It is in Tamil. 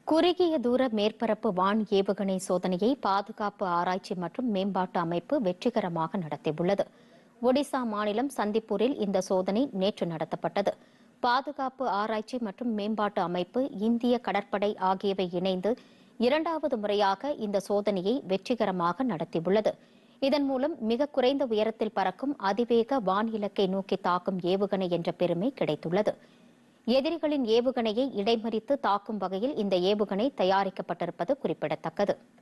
குறுகிய தூர மேற்பரப்பு வான் ஏவுகணை சோதனையை பாதுகாப்பு ஆராய்ச்சி மற்றும் மேம்பாட்டு அமைப்பு வெற்றிகரமாக நடத்தியுள்ளது ஒடிசா மாநிலம் சந்திப்பூரில் இந்த சோதனை நேற்று நடத்தப்பட்டது பாதுகாப்பு ஆராய்ச்சி மற்றும் மேம்பாட்டு அமைப்பு இந்திய கடற்படை ஆகியவை இணைந்து இரண்டாவது முறையாக இந்த சோதனையை வெற்றிகரமாக நடத்தியுள்ளது இதன் மூலம் மிக குறைந்த உயரத்தில் பறக்கும் அதிவேக வான் இலக்கை நோக்கி தாக்கும் ஏவுகணை என்ற பெருமை கிடைத்துள்ளது எதிரிகளின் ஏவுகணையை இடைமறித்து தாக்கும் வகையில் இந்த ஏவுகணை தயாரிக்கப்பட்டிருப்பது குறிப்பிடத்தக்கது